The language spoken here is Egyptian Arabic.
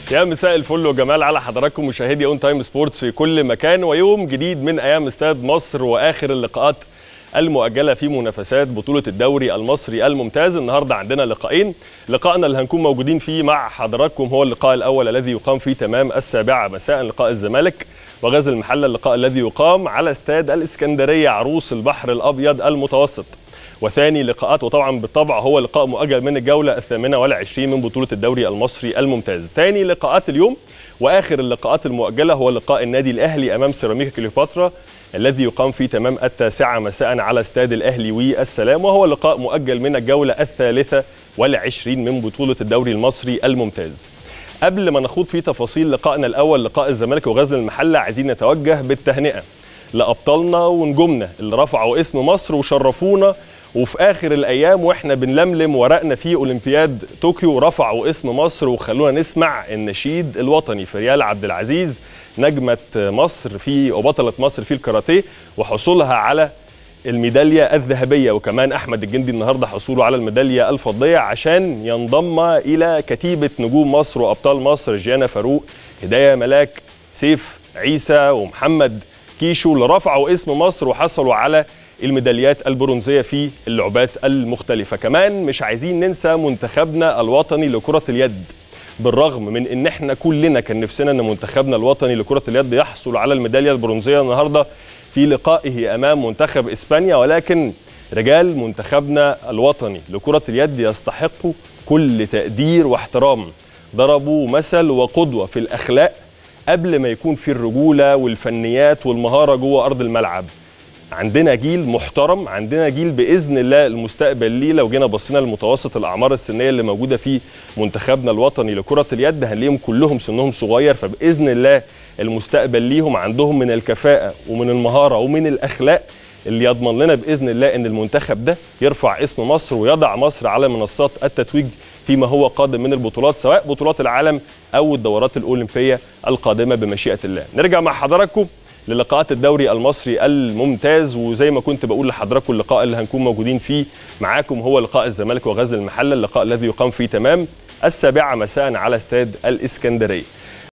يا مساء الفل وجمال على حضراتكم مشاهدي اون تايم سبورتس في كل مكان ويوم جديد من ايام استاد مصر واخر اللقاءات المؤجله في منافسات بطوله الدوري المصري الممتاز النهارده عندنا لقاءين لقائنا اللي هنكون موجودين فيه مع حضراتكم هو اللقاء الاول الذي يقام في تمام السابعه مساء لقاء الزمالك وغزل المحله اللقاء الذي يقام على استاد الاسكندريه عروس البحر الابيض المتوسط وثاني لقاءات وطبعا بالطبع هو لقاء مؤجل من الجوله الثامنه والعشرين من بطوله الدوري المصري الممتاز ثاني لقاءات اليوم واخر اللقاءات المؤجله هو لقاء النادي الاهلي امام سيراميكا كليوباترا الذي يقام في تمام التاسعه مساء على استاد الاهلي والسلام وهو لقاء مؤجل من الجوله الثالثه والعشرين من بطوله الدوري المصري الممتاز قبل ما نخوض في تفاصيل لقائنا الاول لقاء الزمالك وغزل المحله عايزين نتوجه بالتهنئه لابطالنا ونجومنا اللي رفعوا اسم مصر وشرفونا وفي اخر الايام واحنا بنلملم ورقنا في اولمبياد طوكيو رفعوا اسم مصر وخلونا نسمع النشيد الوطني في ريال عبد العزيز نجمه مصر في وبطله مصر في الكاراتيه وحصولها على الميداليه الذهبيه وكمان احمد الجندي النهارده حصوله على الميداليه الفضيه عشان ينضم الى كتيبه نجوم مصر وابطال مصر جيانا فاروق هدايه ملاك سيف عيسى ومحمد كيشو اللي رفعوا اسم مصر وحصلوا على الميداليات البرونزيه في اللعبات المختلفه كمان مش عايزين ننسى منتخبنا الوطني لكره اليد بالرغم من ان احنا كلنا كان نفسنا ان منتخبنا الوطني لكره اليد يحصل على الميداليه البرونزيه النهارده في لقائه امام منتخب اسبانيا ولكن رجال منتخبنا الوطني لكره اليد يستحقوا كل تقدير واحترام ضربوا مثل وقدوه في الاخلاق قبل ما يكون في الرجوله والفنيات والمهاره جوه ارض الملعب عندنا جيل محترم عندنا جيل باذن الله المستقبل ليه لو جينا بصينا لمتوسط الاعمار السنيه اللي موجوده في منتخبنا الوطني لكره اليد هنلاقيهم كلهم سنهم صغير فباذن الله المستقبل ليهم عندهم من الكفاءه ومن المهاره ومن الاخلاق اللي يضمن لنا باذن الله ان المنتخب ده يرفع اسم مصر ويضع مصر على منصات التتويج فيما هو قادم من البطولات سواء بطولات العالم او الدورات الاولمبيه القادمه بمشيئه الله نرجع مع حضراتكم للقاءات الدوري المصري الممتاز وزي ما كنت بقول لحضراتكم اللقاء اللي هنكون موجودين فيه معاكم هو لقاء الزمالك وغزل المحله اللقاء الذي يقام في تمام السابعه مساء على استاد الاسكندريه